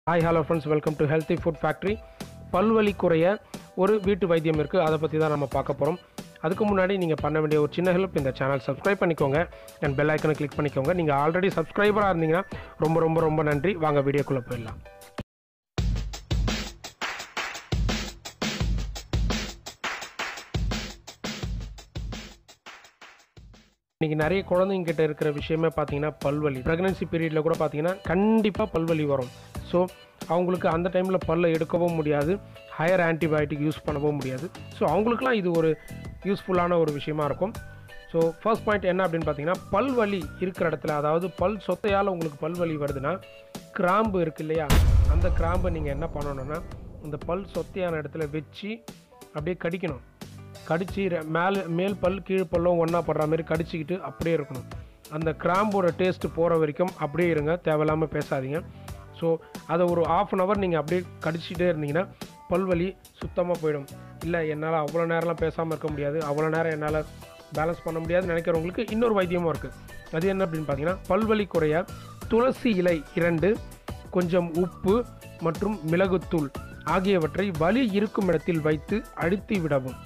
hi hello friends welcome to healthy food factory பல்வலி குறைய ஒரு வீட்டு வைத்தியம் இருக்குது அதை பற்றி தான் நம்ம பார்க்க போகிறோம் அதுக்கு முன்னாடி நீங்கள் பண்ண வேண்டிய ஒரு சின்ன ஹெல்ப் இந்த சேனல் சப்ஸ்கிரைப் பண்ணிக்கோங்க அண்ட் பெல் ஐக்கனை கிளிக் பண்ணிக்கோங்க நீங்கள் ஆல்ரெடி சப்ஸ்கிரைபராக இருந்தீங்கன்னா ரொம்ப ரொம்ப ரொம்ப நன்றி வாங்க வீடியோக்குள்ளே போயிடலாம் இன்றைக்கி நிறைய குழந்தைங்க கிட்ட இருக்கிற விஷயமே பார்த்தீங்கன்னா பல்வலி ப்ரெக்னன்சி பீரியடில் கூட பார்த்தீங்கன்னா கண்டிப்பாக பல்வலி வரும் ஸோ அவங்களுக்கு அந்த டைமில் பல்லை எடுக்கவும் முடியாது ஹையர் ஆன்டிபயோட்டிக் யூஸ் பண்ணவும் முடியாது ஸோ அவங்களுக்குலாம் இது ஒரு யூஸ்ஃபுல்லான ஒரு விஷயமா இருக்கும் ஸோ ஃபர்ஸ்ட் பாயிண்ட் என்ன அப்படின்னு பார்த்தீங்கன்னா பல்வலி இருக்கிற இடத்துல அதாவது பல் சொத்தையால் உங்களுக்கு பல்வலி வருதுன்னா கிராம்பு இருக்கு இல்லையா அந்த கிராம்பை நீங்கள் என்ன பண்ணணும்னா இந்த பல் சொத்தையான இடத்துல வச்சு அப்படியே கடிக்கணும் கடிச்சு ரெ- மேல் மேல் பல் கீழ் பல்லும் ஒன்றா படுற மாதிரி கடிச்சிக்கிட்டு அப்படியே இருக்கணும் அந்த கிராம்போட டேஸ்ட் போகிற வரைக்கும் அப்படியே இருங்க தேவையில்லாமல் பேசாதீங்க ஸோ அதை ஒரு ஆஃப் அன் ஹவர் நீங்கள் அப்படியே கடிச்சிட்டே இருந்தீங்கன்னா பல்வலி சுத்தமாக போயிடும் இல்லை என்னால் அவ்வளோ நேரம்லாம் பேசாமல் இருக்க முடியாது அவ்வளோ நேரம் என்னால் பேலன்ஸ் பண்ண முடியாதுன்னு நினைக்கிறவங்களுக்கு இன்னொரு வைத்தியமும் இருக்குது அது என்ன அப்படின்னு பார்த்தீங்கன்னா பல்வலி குறைய துளசி இலை இரண்டு கொஞ்சம் உப்பு மற்றும் மிளகுத்தூள் ஆகியவற்றை வலி இருக்கும் இடத்தில் வைத்து அழுத்தி விடவும்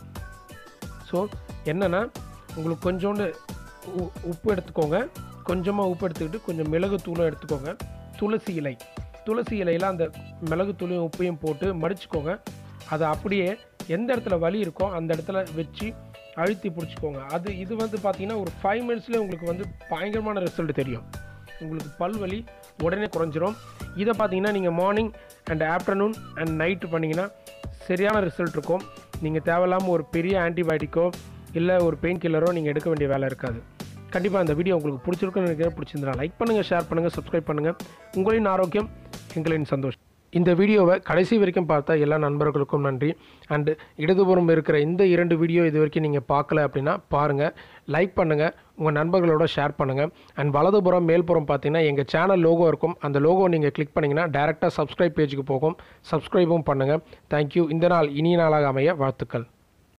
ஸோ என்னென்னா உங்களுக்கு கொஞ்சோண்டு உ- உப்பு எடுத்துக்கோங்க கொஞ்சமாக உப்பு எடுத்துக்கிட்டு கொஞ்சம் மிளகுத்தூளும் எடுத்துக்கோங்க துளசி இலை துளசி இலையில் அந்த மிளகுத்தூளையும் உப்பையும் போட்டு மடிச்சுக்கோங்க அதை அப்படியே எந்த இடத்துல வலி இருக்கோ அந்த இடத்துல வச்சு அழுத்தி பிடிச்சிக்கோங்க அது இது வந்து பார்த்தீங்கன்னா ஒரு ஃபைவ் மினிட்ஸ்லேயே உங்களுக்கு வந்து பயங்கரமான ரிசல்ட் தெரியும் உங்களுக்கு பல் வலி உடனே குறைஞ்சிரும் இதை பார்த்தீங்கன்னா நீங்கள் morning and afternoon and night பண்ணிங்கன்னா சரியான ரிசல்ட் இருக்கும் நீங்கள் தேவையில்லாமல் ஒரு பெரிய ஆன்டிபயோட்டிக்கோ இல்லை ஒரு பெயின் கில்லரோ நீங்கள் எடுக்க வேண்டிய வேலை இருக்காது கண்டிப்பாக இந்த வீடியோ உங்களுக்கு பிடிச்சிருக்குன்னு நினைக்கிறேன் பிடிச்சிருந்தா லைக் பண்ணுங்கள் ஷேர் பண்ணுங்கள் சப்ஸ்கிரைப் பண்ணுங்கள் உங்களின் ஆரோக்கியம் எங்களின் சந்தோஷம் இந்த வீடியோவை கடைசி வரைக்கும் பார்த்த எல்லா நண்பர்களுக்கும் நன்றி அண்டு இடதுபுறம் இருக்கிற இந்த இரண்டு வீடியோ இது வரைக்கும் நீங்கள் பார்க்கல அப்படின்னா பாருங்கள் லைக் பண்ணுங்கள் உங்கள் நண்பர்களோட ஷேர் பண்ணுங்கள் அண்ட் வலதுபுறம் மேல்புறம் பார்த்தீங்கன்னா எங்கள் சேனல் லோகோ இருக்கும் அந்த லோகோ நீங்கள் கிளிக் பண்ணிங்கன்னா டேரெக்டாக சப்ஸ்கிரைப் பேஜுக்கு போகும் சப்ஸ்கிரைபும் பண்ணுங்கள் தேங்க்யூ இந்த நாள் இனிய நாளாக அமைய வாழ்த்துக்கள்